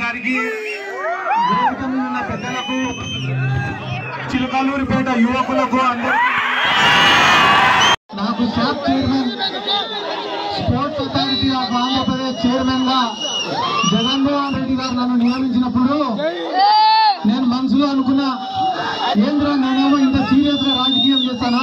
గారికి వేదిక మీద ఉన్న పెద్దలకు చిలకలూరిపేట యువకులకు అందరికీ నాకు SAAP chairman sports authority of Andhra Pradesh chairman గా జగన్మోహన్ రెడ్డి గారు నన్ను నియమించినప్పుడు నేను మనసులో అనుకున్నా ఏంద్రా నేనేమో ఇంత సీరియస్ గా రాజకీయం చేస్తానా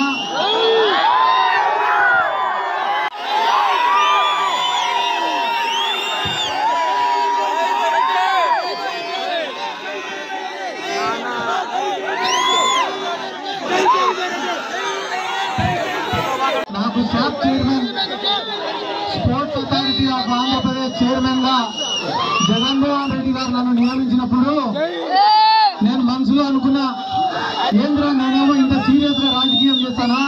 నాకు SAAP chairman sports authority of Andhra Pradesh chairman గా జగన్మోహన్ రెడ్డి గారు నన్ను నియమించినప్పుడు నేను మనసులో అనుకున్నా ఏంద్రా నేనేమో ఇంత సీరియస్ గా రాజకీయం చేస్తానా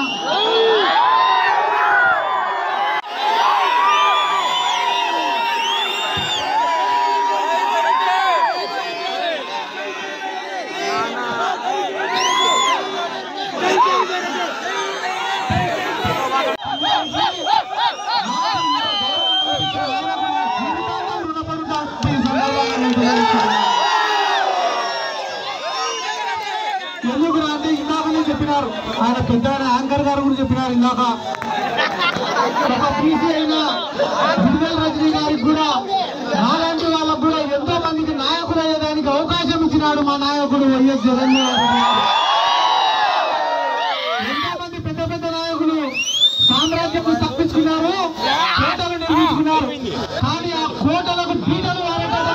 ఎందుకు అంటే ఇందాకనే చెప్పినారు ఆయన పెద్ద ఆయన యాంకర్ గారు కూడా చెప్పినారు ఇందాక ఒక పీసీ అయిన విడుదల రజనీ గారికి కూడా నాలాంటి వాళ్ళకు కూడా ఎంతో మందికి నాయకులు అయ్యేదానికి అవకాశం ఇచ్చినాడు మా నాయకుడు వైఎస్ జగన్మోహన్ రెడ్డి గారు ఎంతో మంది పెద్ద పెద్ద నాయకులు సామ్రాజ్యం తప్పించుకున్నారు కోటలు నిర్మించుకున్నారు కానీ ఆ కోటలకు పీటలు వారటం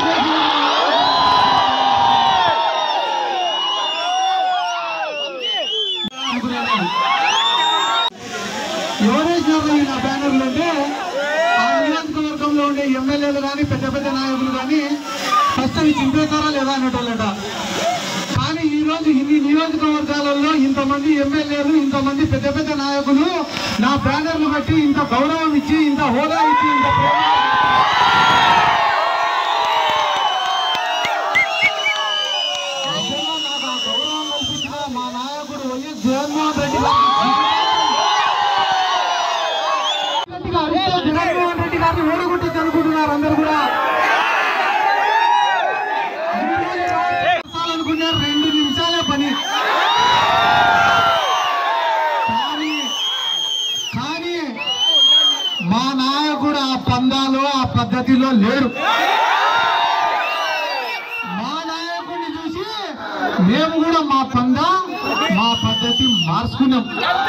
ఎవరేసినారు ఈ నా బ్యానర్లు అంటే ఆ నియోజకవర్గంలో ఉండే ఎమ్మెల్యేలు కానీ పెద్ద పెద్ద నాయకులు కానీ ఫస్ట్ అవి చింపేశారా లేదా అనేటోళ్ళట కానీ ఈ రోజు ఇన్ని నియోజకవర్గాలలో ఇంతమంది ఎమ్మెల్యేలు ఇంతమంది పెద్ద పెద్ద నాయకులు నా బ్యానర్లు బట్టి ఇంత గౌరవం ఇచ్చి ఇంత హోదా ఇచ్చి ఇంత ప్రేమ నిజంగా నాకు ఆ గౌరవం కల్పించిన మా నాయకుడు వైఎస్ జగన్మోహన్ రెడ్డి గారికి గట్టిగా అరిస్తే జగన్మోహన్ రెడ్డి గారిని ఓడగొట్టచ్చు అనుకుంటున్నారు అందరు కూడా అనుకున్నారు రెండు నిమిషాలే పని కానీ కానీ మా నాయకుడు ఆ పందాలు ఆ పద్ధతిలో లేడు మా నాయకుడిని చూసి మేము కూడా మా పంద మా పద్ధతి మార్చుకున్నాం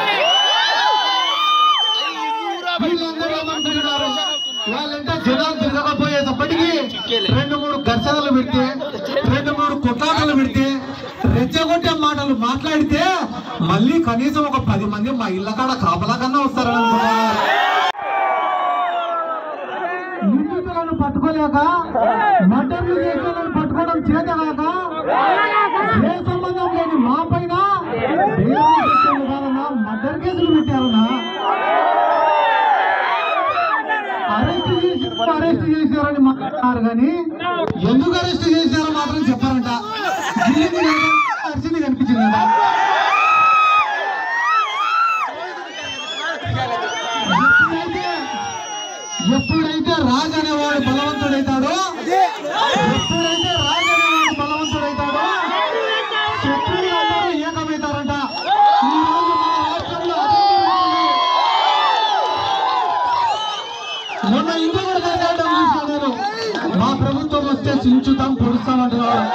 వీళ్ళందరూ ఏమనుకుంటున్నారు వాళ్ళంటే జనాలు తిరగకపోయేటప్పటికీ రెండు మూడు ఘర్షణలు పెడితే రెండు మూడు కొట్లాటలు పెడితే రెచ్చగొట్టే మాటలు మాట్లాడితే మళ్ళీ కనీసం ఒక పది మంది మా ఇళ్ళ కాడ కాపలా కన్నా వస్తారని అనుకున్నారు నిందితులను పట్టుకోలేక మర్డర్లు చేసే వాళ్ళని పట్టుకోవడం చేత కాక ఏ సంబంధం లేని మా పైన మర్డర్ కేసులు పెట్టారన్నా అరెస్ట్ చేసి అరెస్ట్ చేశారని మాట్లాడారు కానీ ఎందుకు అరెస్ట్ చేశారో మాత్రం చెప్పారంట ఢిల్లీ అరిచింది కనిపించింది కదా ఎప్పుడైతే ఎప్పుడైతే రాజు అనేవాడు బలవంతుడైతాడో ఎప్పుడైతే రాజు అనేవాడు బలవంతుడైతాడో శత్రువులందరూ ఏకమవుతారంట ఈ రోజు మన రాష్ట్రంలో అదే జరుగుతుంది. మొన్న ఇల్లు కూడా మాట్లాడడం చూశాను నేను మా ప్రభుత్వం వస్తే చించుతాం పొడుస్తాం అంటున్నాడు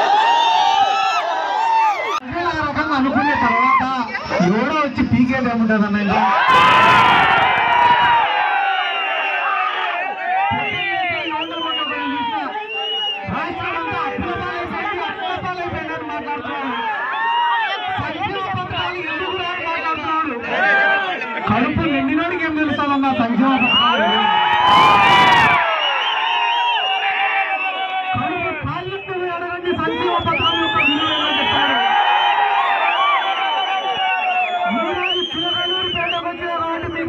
ప్రజలు ఆ రకంగా అనుకునే తర్వాత ఎవడో వచ్చి పీకేది ఏముంటుంది అన్న ఇంకా రాష్ట్రమంతా అప్పుల పాలైపోయింది, అప్పుల పాలైపోయిందని మాట్లాడుతున్నాడు. సంక్షేమ పథకాలు ఎందుకు రాని మాట్లాడుతున్నాడు. కడుపు నిండినోడికి ఏం తెలుస్తానన్నా సంక్షేమ పథకాలు కడుపు కాళ్ళకు అడగండి సంక్షేమ పథకాల యొక్క విలువ ఏమో చెప్తాడు. ఈరోజు చిలకలూరు పేటకు వచ్చిన కాబట్టి మీ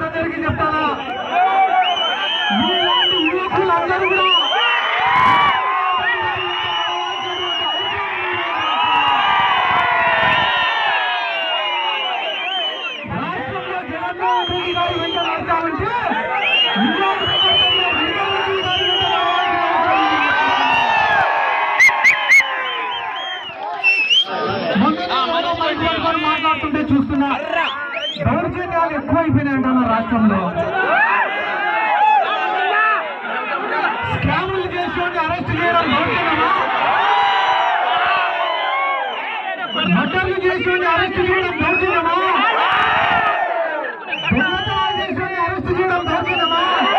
బ్రాహ్మణులు చేసుకోండి అరెస్ట్ చేయడం దౌర్జన్యమా మటర్లు చేసుకోండి అరెస్ట్ చేయడం దౌర్జన్యమా దొంగతనాలు చేసుకోండి అరెస్ట్ చేయడం దౌర్జన్యమా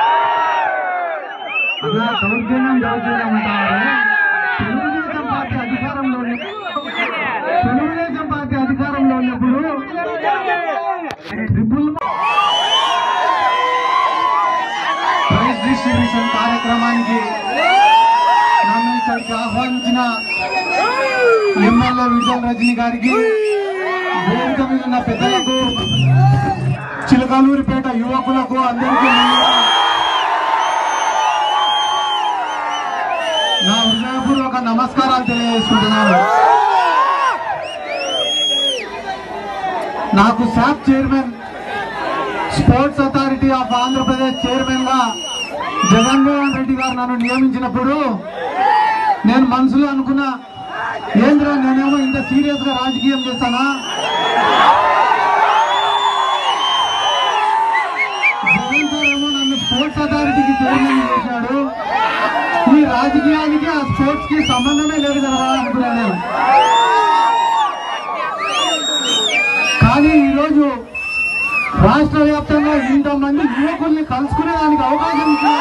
అలా దౌర్జన్యం దౌర్జన్యం అంటారు తెలుగుదేశం పార్టీ అధికారంలో ఉన్నప్పుడు తెలుగుదేశం పార్టీ అధికారంలో ఉన్నప్పుడు ట్రిపుల్ ప్రైజ్ డిస్ట్రిబ్యూషన్ కార్యక్రమానికి నన్ను ఇక్కడికి ఆహ్వానించిన ఎమ్మెల్యే విజయ్ రజని గారికి వేదిక మీద ఉన్న పెద్దలకు చిలకలూరిపేట యువకులకు అందరికీ ముందుగా నా హృదయపూర్వక నమస్కారాలు తెలియజేసుకుంటున్నాను నాకు SAAP chairman sports authority of Andhra Pradesh chairman గా జగన్మోహన్ రెడ్డి గారు నన్ను నియమించినప్పుడు నేను మనసులో అనుకున్నా ఏంద్రా నేనేమో ఇంత సీరియస్ గా రాజకీయం చేశానా జగన్ సార్ ఏమో నన్ను స్పోర్ట్స్ అథారిటీకి చైర్మన్ చేశాడు ఈ రాజకీయానికి ఆ స్పోర్ట్స్ కి సంబంధమే లేదు కదా అనుకున్నా నేను కానీ ఈరోజు రాష్ట్ర వ్యాప్తంగా ఇంతమంది యువకుల్ని కలుసుకునే దానికి అవకాశం ఇచ్చినారు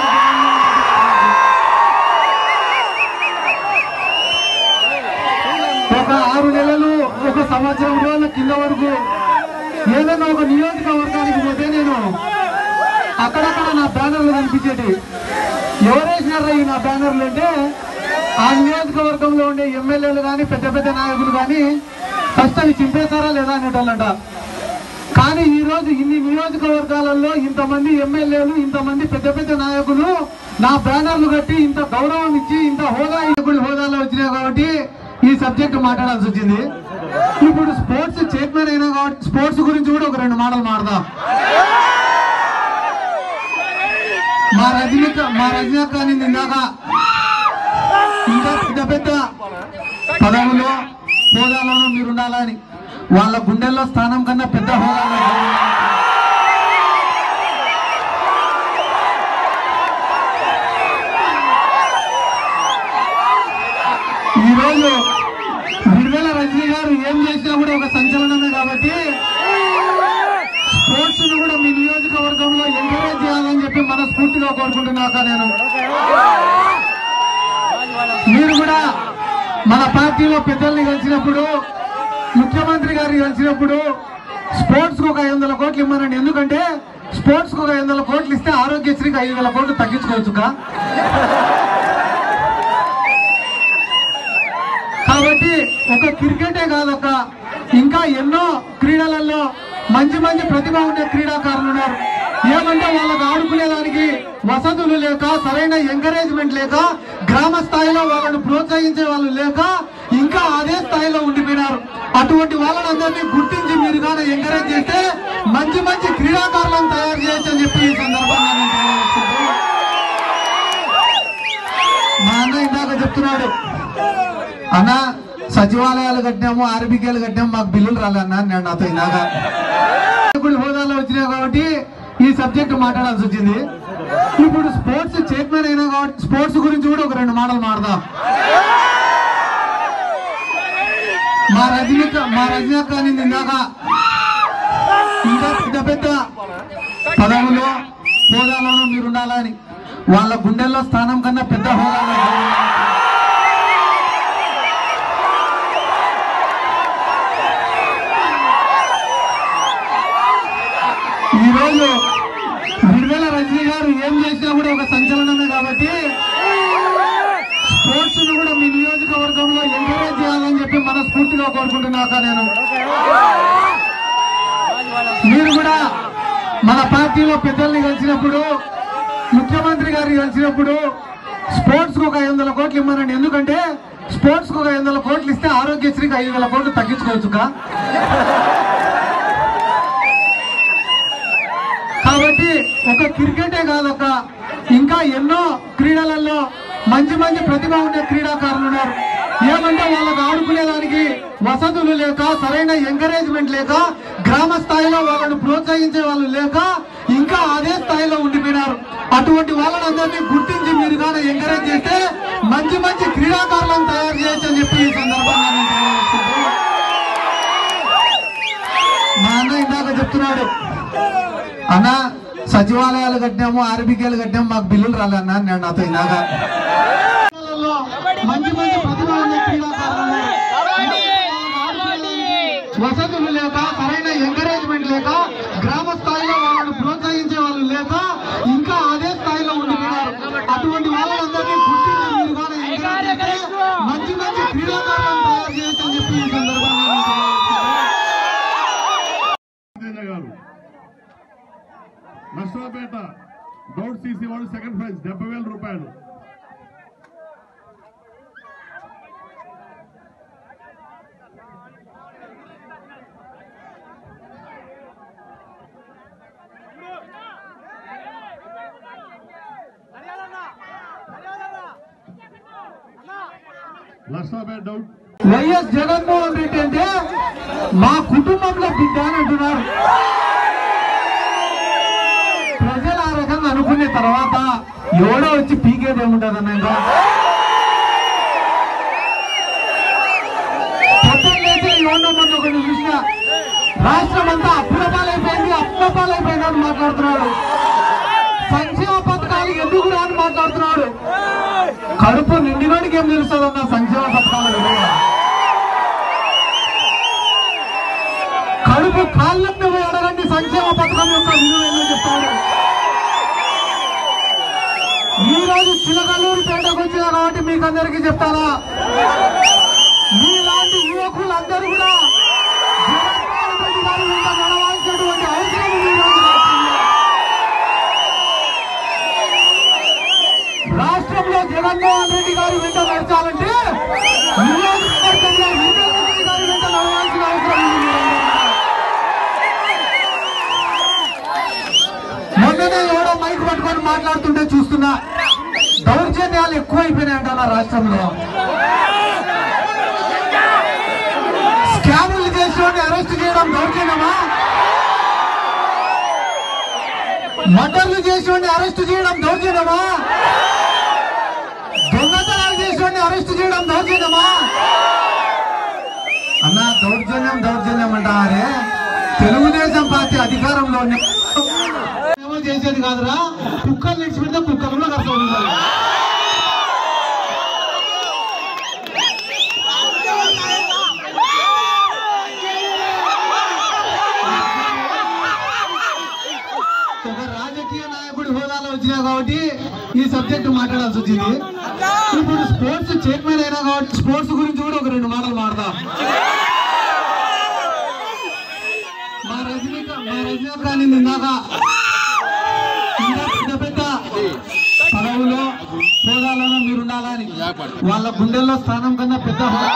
ఒక ఆరు నెలలు ఒక సంవత్సరం రోజుల కింద వరకు ఏదైనా ఒక నియోజకవర్గానికి పోతే నేను అక్కడక్కడ నా బ్యానర్లు కనిపించేటి ఎవరేసినారా ఈ నా బ్యానర్లు అంటే ఆ నియోజకవర్గంలో ఉండే ఎమ్మెల్యేలు కానీ పెద్ద పెద్ద నాయకులు కానీ ఫస్ట్ అవి చింపేశారా లేదా అనేటోళ్ళంట కానీ ఈ రోజు ఇన్ని నియోజకవర్గాలలో ఇంతమంది ఎమ్మెల్యేలు ఇంతమంది పెద్ద పెద్ద నాయకులు నా బ్యానర్లు కట్టి ఇంత గౌరవం ఇచ్చి ఇంత హోదా ఇప్పుడు హోదాలో వచ్చినాయి కాబట్టి ఈ సబ్జెక్ట్ మాట్లాడాల్సి వచ్చింది ఇప్పుడు స్పోర్ట్స్ చైర్మన్ అయినా కాబట్టి స్పోర్ట్స్ గురించి కూడా ఒక రెండు మాటలు మాడదాం మా రజనీక మా రజనీక నింది ఇందాక ఇంకా పెద్ద పెద్ద పదవులు హోదాలోనూ మీరు ఉండాలని వాళ్ళ గుండెల్లో స్థానం కన్నా పెద్ద హోదాలో ఈరోజు విడుదల రజనీ గారు ఏం చేసినా కూడా ఒక సంచలనమే కాబట్టి స్పోర్ట్స్ ను కూడా మీ నియోజకవర్గంలో ఎంకరేజ్ చేయాలని చెప్పి మనస్ఫూర్తిగా కోరుకుంటున్నాక నేను మీరు కూడా మన పార్టీలో పెద్దల్ని కలిసినప్పుడు ముఖ్యమంత్రి గారిని కలిసినప్పుడు స్పోర్ట్స్ కు ఒక ఐదు వందల కోట్లు ఇమ్మనండి ఎందుకంటే స్పోర్ట్స్ కు ఒక ఐదు వందల కోట్లు ఇస్తే ఆరోగ్యశ్రీకి ఐదు వేల కోట్లు తగ్గించుకోవచ్చుగా కాబట్టి ఒక క్రికెటే కాదు ఒక ఇంకా ఎన్నో క్రీడలలో మంచి మంచి ప్రతిభ ఉండే క్రీడాకారులు ఉన్నారు ఏమంటే వాళ్ళకు ఆడుకునేదానికి వసతులు లేక సరైన ఎంకరేజ్మెంట్ లేక గ్రామ స్థాయిలో వాళ్ళని ప్రోత్సహించే వాళ్ళు లేక ఇంకా అదే స్థాయిలో ఉండిపోయినారు అటువంటి వాళ్ళందరినీ గుర్తించి మీరు కానీ ఎంకరేజ్ చేస్తే మంచి మంచి క్రీడాకారులను తయారు చేయొచ్చు అని చెప్పి ఈ సందర్భంగా నేను తెలియజేస్తున్నాను. మా అన్న ఇందాక చెప్తున్నాడు అన్న సచివాలయాలు కట్టినాము ఆర్బికేలు కట్టినాము మాకు బిల్లులు రాలన్నా నేను నాతో ఇందాక ఇప్పుడు హోదాలో వచ్చినాయి కాబట్టి ఈ సబ్జెక్ట్ మాట్లాడాల్సి వచ్చింది ఇప్పుడు స్పోర్ట్స్ చైర్మన్ అయినా కాబట్టి స్పోర్ట్స్ గురించి కూడా ఒక రెండు మాటలు మాడదాం మా రజనీక మా రజనీక నింది ఇందాక ఇంకా పెద్ద పెద్ద పదవులు హోదాలోనూ మీరు ఉండాలని వాళ్ళ గుండెల్లో స్థానం కన్నా పెద్ద హోదాలో ఈరోజు విడుదల రజనీ గారు ఏం చేసినా కూడా ఒక సంచలనమే కాబట్టి స్పోర్ట్స్ ను కూడా మీ నియోజకవర్గంలో ఎంకరేజ్ చేయాలని చెప్పి మనస్ఫూర్తిగా కోరుకుంటున్నాక నేను మీరు కూడా మన పార్టీలో పెద్దల్ని కలిసినప్పుడు ముఖ్యమంత్రి గారిని కలిసినప్పుడు స్పోర్ట్స్ కు ఒక ఐదు వందల కోట్లు ఇమ్మనండి ఎందుకంటే స్పోర్ట్స్ కు ఒక ఐదు వందల కోట్లు ఇస్తే ఆరోగ్యశ్రీకి ఐదు వేల కోట్లు తగ్గించుకోవచ్చుగా కాబట్టి ఒక క్రికెటే కాదు ఒక ఇంకా ఎన్నో క్రీడలలో మంచి మంచి ప్రతిభ ఉండే క్రీడాకారులు ఉన్నారు ఏమంటే వాళ్ళకు ఆడుకునేదానికి వసతులు లేక సరైన ఎంకరేజ్మెంట్ లేక గ్రామ స్థాయిలో వాళ్ళని ప్రోత్సహించే వాళ్ళు లేక ఇంకా అదే స్థాయిలో ఉండిపోయినారు అటువంటి వాళ్ళందరినీ గుర్తించి మీరు కానీ ఎంకరేజ్ చేస్తే మంచి మంచి క్రీడాకారులను తయారు చేయొచ్చు అని చెప్పి ఈ సందర్భంగా నేను తెలియజేస్తున్నాను. మా అన్న ఇందాక చెప్తున్నాడు అన్న సచివాలయాలు కట్టినాము ఆర్బికేలు కట్టినాము మాకు బిల్లులు రాలే అన్న నేను నాతో ఇందాక మంచి మంచి ప్రతిభ ఉన్న క్రీడాకారులను వసతులు లేక సరైన ఎంకరేజ్మెంట్ లేక గ్రామ స్థాయిలో వాళ్ళని ప్రోత్సహించే వాళ్ళు లేక ఇంకా అదే స్థాయిలో ఉండిపోయినారు అటువంటి వాళ్ళందరినీ గుర్తించి మీరు కూడా ఎంకరేజ్ చేస్తే మంచి మంచి క్రీడాకారులను తయారు చేయొచ్చు అని చెప్పి ఈ సందర్భంగా నేను తెలియజేస్తున్నాను. తేజ గారు నష్టపేట గౌడ్ సీసీ వాళ్ళు సెకండ్ ప్రైజ్ డెబ్బై వేల రూపాయలు నష్టపేట డౌట్ వైఎస్ జగన్మోహన్ రెడ్డి అంటే మా కుటుంబంలో బిడ్డ అని అంటున్నారు ప్రజలు ఆ రకంగా అనుకునే తర్వాత ఎవడో వచ్చి పీకేది ఏముంటది అన్నాక పొద్దున్న లేచి ఎవడో మొన్న ఒకటి చూసిన రాష్ట్రం అంతా అప్పులపాలైపోయింది అప్పులపాలైపోయింది అని మాట్లాడుతున్నాడు సంక్షేమ పథకాలు ఎందుకు రా అని మాట్లాడుతున్నాడు కడుపు నిండినోడికి ఏం తెలుస్తుందన్న సంక్షేమ పథకాల విలువ కడుపు కాళ్ళకు పోయి అడగండి సంక్షేమ పథకం యొక్క విలువ ఏంటో చెప్తాడు ఈ రోజు చిలకలూరు పేటకు వచ్చిన కాబట్టి మీకు అందరికీ చెప్తారా మీలాంటి యువకులందరూ కూడా జగన్మోహన్ రెడ్డి గారి వెంట నడవాల్సినటువంటి అవసరం ఉంది ఈ రోజు రాష్ట్రంలో. రాష్ట్రంలో జగన్మోహన్ రెడ్డి గారి వెంట నడచాలంటే నియోజకవర్గంలో వెంకయ్య రెడ్డి గారి వెంట నడవాల్సిన అవసరం ఉంది మీరందరూ కూడా. మొన్ననే ఎవడో మైక్ పట్టుకొని మాట్లాడుతుంటే చూస్తున్నా దౌర్జన్యాలు ఎక్కువైపోయినాయంట నా రాష్ట్రంలో స్కాములు చేసి అరెస్ట్ చేయడం దౌర్జన్యమా మర్డర్లు చేసి అరెస్ట్ చేయడం దౌర్జన్యమా దొంగతనాలు చేసి అరెస్ట్ చేయడం దౌర్జన్యమా అన్న దౌర్జన్యం దౌర్జన్యం అంటారే తెలుగుదేశం పార్టీ అధికారంలో ఉన్న- ఏమో చేసేది కాదురా కుక్కలు నిడిచిపెడితే కుక్కలు కూడా కష్టం ఉండాలి ఒక రాజకీయ నాయకుడి హోదాలో వచ్చినా కాబట్టి ఈ సబ్జెక్ట్ మాట్లాడాల్సి వచ్చింది ఇప్పుడు స్పోర్ట్స్ చైర్మన్ అయినా కాబట్టి స్పోర్ట్స్ గురించి కూడా ఒక రెండు మాటలు మాడదాం మా రజనీక మా రజనీకాంత్ అని ఇందాక ఇంకా పెద్ద పెద్ద పదవులో హోదాలోనూ మీరు ఉండాలని వాళ్ళ గుండెల్లో స్థానం కన్నా పెద్ద హోదా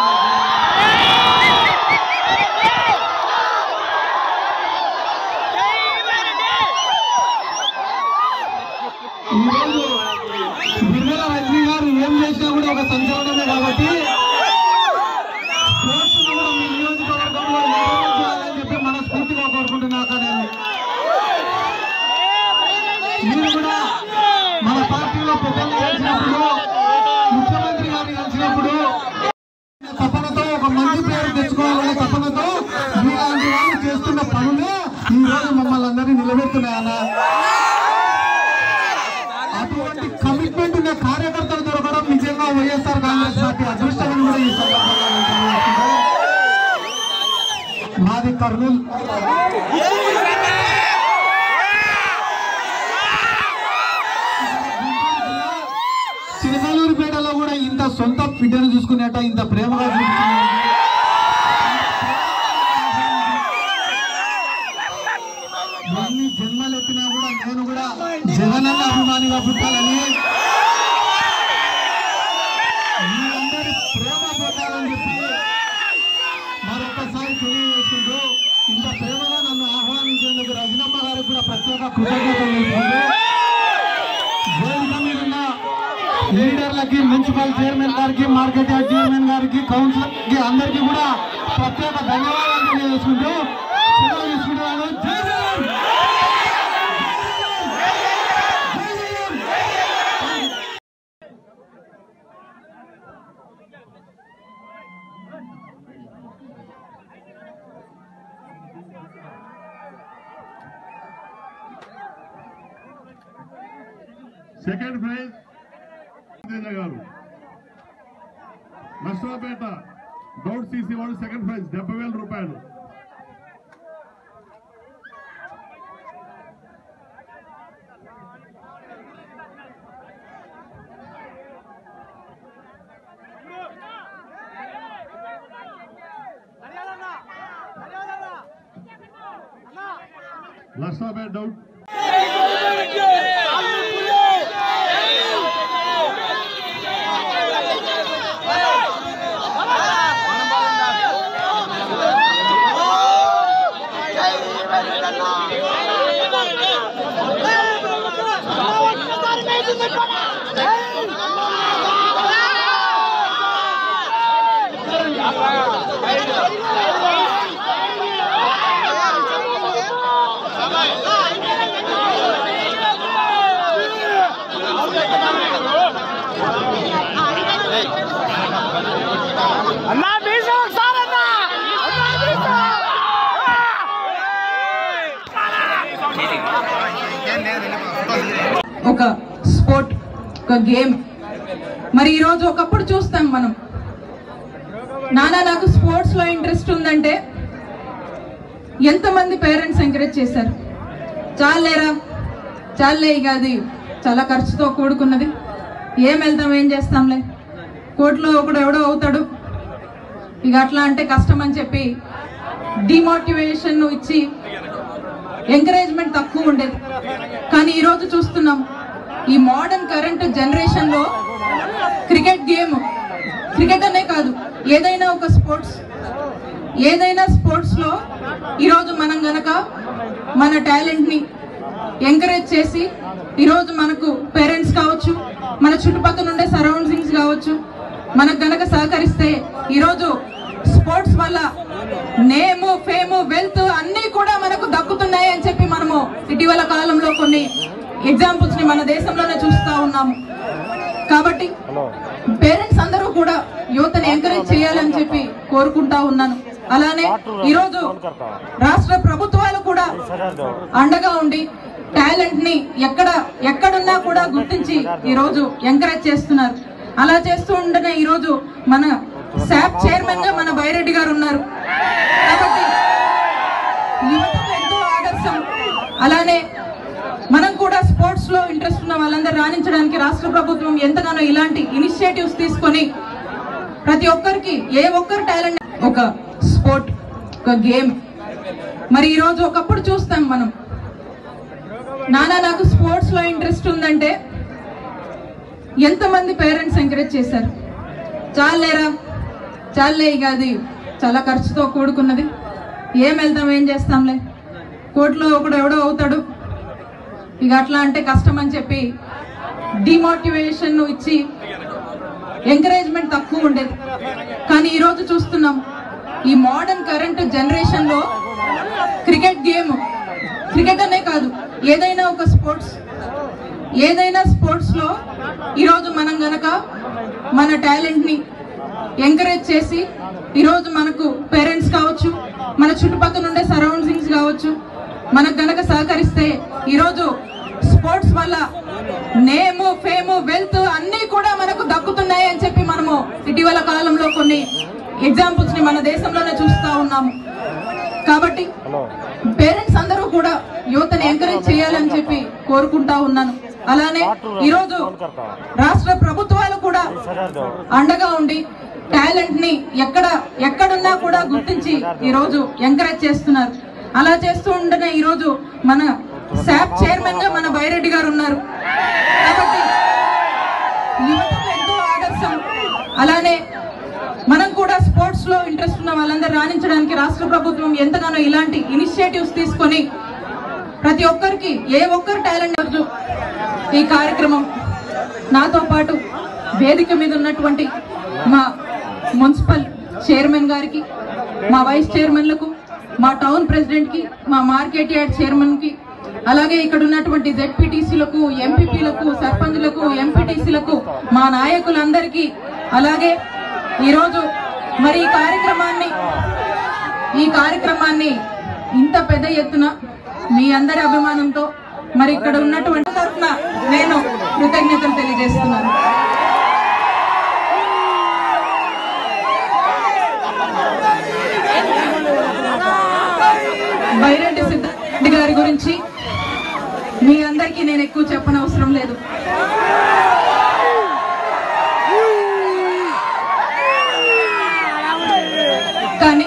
ఈరోజు బిర్మల రజనీ గారు ఏం చేసినా కూడా ఒక సంచలనమే కాబట్టి స్పోర్ట్స్ ను కూడా మీ నియోజకవర్గంలో ఎంకరేజ్ చేయాలని చెప్పి మనస్ఫూర్తిగా కోరుకుంటున్నా కానీ మీరు కూడా మన పార్టీలో పెద్దలు కలిసినప్పుడు ముఖ్యమంత్రి గారిని కలిసినప్పుడు తపనతో ఒక మంచి పేరు తెచ్చుకోవాలనే తపనతో మీలాంటి వాళ్ళు చేస్తున్న పనులే ఈ రోజు మమ్మల్ని అందరినీ నిలబెడుతున్నాయన్న అటువంటి కమిట్మెంట్ ఉన్న కార్యకర్తలు దొరకడం నిజంగా వైఎస్ఆర్ కాంగ్రెస్ పార్టీ అదృష్టమని కూడా ఈ సందర్భంగా నేను తెలియజేస్తున్నాను. మాది కర్నూలు చిరకలూరుపేటలో కూడా ఇంత సొంత బిడ్డను చూసుకునేట ఇంత ప్రేమగా చూసుకునే ఎన్ని జన్మలు ఎత్తినా కూడా నేను కూడా జగనన్న అభిమానిగా పుట్టాలని మీరందరి ప్రేమ పొందాలని చెప్పి మరొకసారి తెలియజేసుకుంటూ ఇంత ప్రేమగా నన్ను ఆహ్వానించేందుకు రజనమ్మ గారికి కూడా ప్రత్యేక కృతజ్ఞతలు తెలుపుకుంటూ వేదిక మీద ఉన్న లీడర్లకి మున్సిపల్ చైర్మన్ గారికి మార్కెట్ యార్డ్ చైర్మన్ గారికి కౌన్సిలర్ కి అందరికీ కూడా ప్రత్యేక ధన్యవాదాలు తెలియజేసుకుంటూ సెలవు తీసుకుంటున్నాను జై జగన్! జై జగన్! సెకండ్ ప్రైజ్ తేజ గారు నష్టపేట డౌట్ సీసీ వాళ్ళు సెకండ్ ప్రైజ్ డెబ్బై వేల రూపాయలు నష్టపేట డౌట్ అన్నా బీసు ఒకసారి అన్నా అన్నా బీసు ఒక స్పోర్ట్ ఒక గేమ్ మరి ఈరోజు ఒకప్పుడు చూస్తాం మనం నానా నాకు స్పోర్ట్స్ లో ఇంట్రెస్ట్ ఉందంటే ఎంతమంది పేరెంట్స్ ఎంకరేజ్ చేశారు చాలేరా చాలే ఇక అది చాలా ఖర్చుతో కూడుకున్నది ఏం వెళ్తాం ఏం చేస్తాంలే కోర్టులో ఒకడు ఎవడో అవుతాడు ఇక అట్లా అంటే కష్టం అని చెప్పి డిమోటివేషన్ ఇచ్చి ఎంకరేజ్మెంట్ తక్కువ ఉండేది కానీ ఈరోజు చూస్తున్నాం ఈ మోడర్న్ కరెంట్ జనరేషన్ లో క్రికెట్ గేమ్ క్రికెట్ అనే కాదు ఏదైనా ఒక స్పోర్ట్స్ ఏదైనా స్పోర్ట్స్ లో ఈరోజు మనం గనక మన టాలెంట్ ని ఎంకరేజ్ చేసి ఈరోజు మనకు పేరెంట్స్ కావచ్చు మన చుట్టుపక్కల ఉండే సరౌండింగ్స్ కావచ్చు మనకు గనక సహకరిస్తే ఈరోజు స్పోర్ట్స్ వల్ల నేము ఫేము వెల్త్ అన్ని కూడా మనకు దక్కుతున్నాయి అని చెప్పి మనము ఇటీవల కాలంలో కొన్ని ఎగ్జాంపుల్స్ ని మన దేశంలోనే చూస్తా ఉన్నాము కాబట్టి పేరెంట్స్ అందరూ కూడా యువతని ఎంకరేజ్ చేయాలని చెప్పి కోరుకుంటా ఉన్నాను అలానే ఈరోజు రాష్ట్ర ప్రభుత్వాలు కూడా అండగా ఉండి టాలెంట్ ని ఎక్కడ ఎక్కడున్నా కూడా గుర్తించి ఈ రోజు ఎంకరేజ్ చేస్తున్నారు అలా చేస్తూ ఉండనే ఈ రోజు మన శాప్ చైర్మన్ గా మన బైరెడ్డి గారు ఉన్నారు కాబట్టి యువతకు ఎంతో ఆదర్శం అలానే మనం కూడా స్పోర్ట్స్ లో ఇంట్రెస్ట్ ఉన్న వాళ్ళందరూ రాణించడానికి రాష్ట్ర ప్రభుత్వం ఎంతగానో ఇలాంటి ఇనిషియేటివ్స్ తీసుకొని ప్రతి ఒక్కరికి ఏ ఒక్కరి టాలెంట్ ఒక స్పోర్ట్ ఒక గేమ్ మరి ఈ రోజు ఒకప్పుడు చూస్తాం మనం నానా నాకు స్పోర్ట్స్ లో ఇంట్రెస్ట్ ఉందంటే ఎంతమంది పేరెంట్స్ ఎంకరేజ్ చేశారు చాలేరా చాలే ఇక అది చాలా ఖర్చుతో కూడుకున్నది ఏం వెళ్తాం ఏం చేస్తాంలే కోర్టులో ఒకడు ఎవడో అవుతాడు ఇక అట్లా అంటే కష్టం అని చెప్పి డిమోటివేషన్ ఇచ్చి ఎంకరేజ్మెంట్ తక్కువ ఉండేది కానీ ఈరోజు చూస్తున్నాం ఈ మోడర్న్ కరెంట్ జనరేషన్ లో క్రికెట్ గేమ్ క్రికెట్ అనే కాదు ఏదైనా ఒక స్పోర్ట్స్ ఏదైనా స్పోర్ట్స్ లో ఈరోజు మనం గనక మన టాలెంట్ ని ఎంకరేజ్ చేసి ఈరోజు మనకు పేరెంట్స్ కావచ్చు మన చుట్టుపక్కల ఉండే సరౌండింగ్స్ కావచ్చు మనకు గనక సహకరిస్తే ఈరోజు స్పోర్ట్స్ వల్ల నేము ఫేము వెల్త్ అన్ని కూడా మనకు దక్కుతున్నాయి అని చెప్పి మనము ఇటీవల కాలంలో కొన్ని ఎగ్జాంపుల్స్ ని మన దేశంలోనే చూస్తా ఉన్నాము కాబట్టి పేరెంట్స్ అందరూ కూడా యువతని ఎంకరేజ్ చేయాలని చెప్పి కోరుకుంటా ఉన్నాను అలానే ఈరోజు రాష్ట్ర ప్రభుత్వాలు కూడా అండగా ఉండి టాలెంట్ ని ఎక్కడ ఎక్కడున్నా కూడా గుర్తించి ఈ రోజు ఎంకరేజ్ చేస్తున్నారు అలా చేస్తూ ఉండనే ఈ రోజు మన శాప్ చైర్మన్ గా మన బైరెడ్డి గారు ఉన్నారు కాబట్టి యువతకు ఎంతో ఆదర్శం అలానే మనం కూడా స్పోర్ట్స్ లో ఇంట్రెస్ట్ ఉన్న వాళ్ళందరూ రాణించడానికి రాష్ట్ర ప్రభుత్వం ఎంతగానో ఇలాంటి ఇనిషియేటివ్స్ తీసుకొని ప్రతి ఒక్కరికి ఏ ఒక్కరు టాలెంట్ రోజు ఈ కార్యక్రమం నాతో పాటు వేదిక మీద ఉన్నటువంటి మా మున్సిపల్ చైర్మన్ గారికి మా వైస్ చైర్మన్లకు మా టౌన్ ప్రెసిడెంట్ కి మా మార్కెట్ యార్డ్ చైర్మన్ కి అలాగే ఇక్కడ ఉన్నటువంటి జెడ్పీటీసీలకు ఎంపీపీలకు సర్పంచ్లకు ఎంపీటీసీలకు మా నాయకులందరికీ అలాగే ఈరోజు మరి ఈ కార్యక్రమాన్ని ఈ కార్యక్రమాన్ని ఇంత పెద్ద ఎత్తున మీ అందరి అభిమానంతో మరి ఇక్కడ ఉన్నటువంటి తరఫున నేను కృతజ్ఞతలు తెలియజేస్తున్నాను బైరెడ్డి సిద్ధారెడ్డి గారి గురించి మీ అందరికీ నేను ఎక్కువ చెప్పనవసరం లేదు కానీ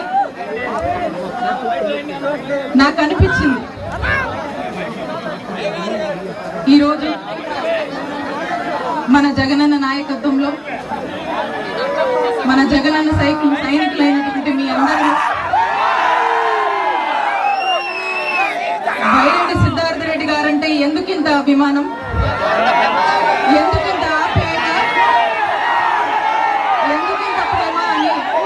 నాకు అనిపించింది ఈరోజు మన జగనన్న నాయకత్వంలో మన జగనన్న సైకిల్ సైనికులైనటువంటి మీ అందరూ బైరెడ్డి సిద్ధార్థ రెడ్డి గారంటే ఎందుకింత అభిమానం ఎందుకింత ఆప్యాయత ఎందుకింత ప్రేమ అని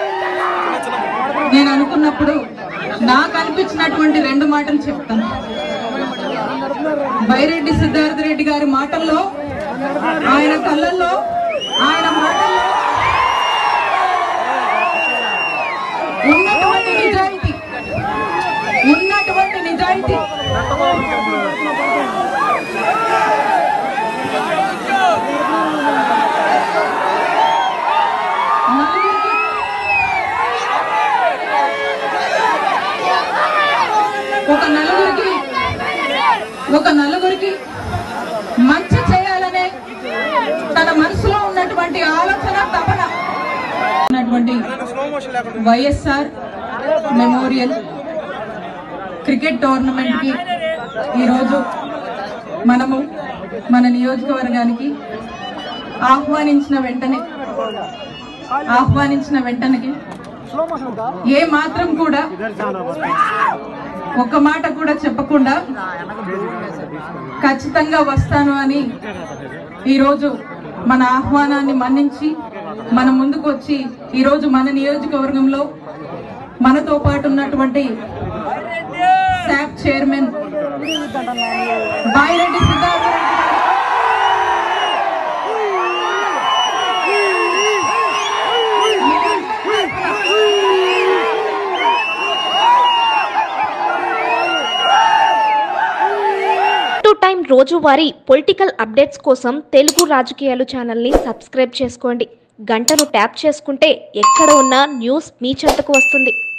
నేను అనుకున్నప్పుడు నాకు అనిపించినటువంటి రెండు మాటలు చెప్తాను బైరెడ్డి సిద్ధార్థ రెడ్డి గారి మాటల్లో ఆయన కళ్ళల్లో ఆయన మాటల్లో ఉన్నటువంటి నిజాయితీ ఉన్నటువంటి నిజాయితీ నలుగురికి ఒక నలుగురికి ఒక నలుగురికి మంచి చేయాలనే తన మనసులో ఉన్నటువంటి ఆలోచన తపన ఉన్నటువంటి వైఎస్ఆర్ మెమోరియల్ క్రికెట్ టోర్నమెంట్ కి ఈరోజు మనము మన నియోజకవర్గానికి ఆహ్వానించిన వెంటనే ఆహ్వానించిన వెంటనే ఏ మాత్రం కూడా ఒక్క మాట కూడా చెప్పకుండా ఖచ్చితంగా వస్తాను అని ఈరోజు మన ఆహ్వానాన్ని మన్నించి మన ముందుకు వచ్చి ఈరోజు మన నియోజకవర్గంలో మనతో పాటు ఉన్నటువంటి శాప్ చైర్మన్ బాయిరెడ్డి సిద్ధార్థ రెడ్డి గారు టు టైం రోజువారీ పొలిటికల్ అప్డేట్స్ కోసం తెలుగు రాజకీయాలు ఛానల్ని సబ్స్క్రైబ్ చేసుకోండి గంటను ట్యాప్ చేసుకుంటే ఎక్కడ ఉన్నా న్యూస్ మీ చెంతకు వస్తుంది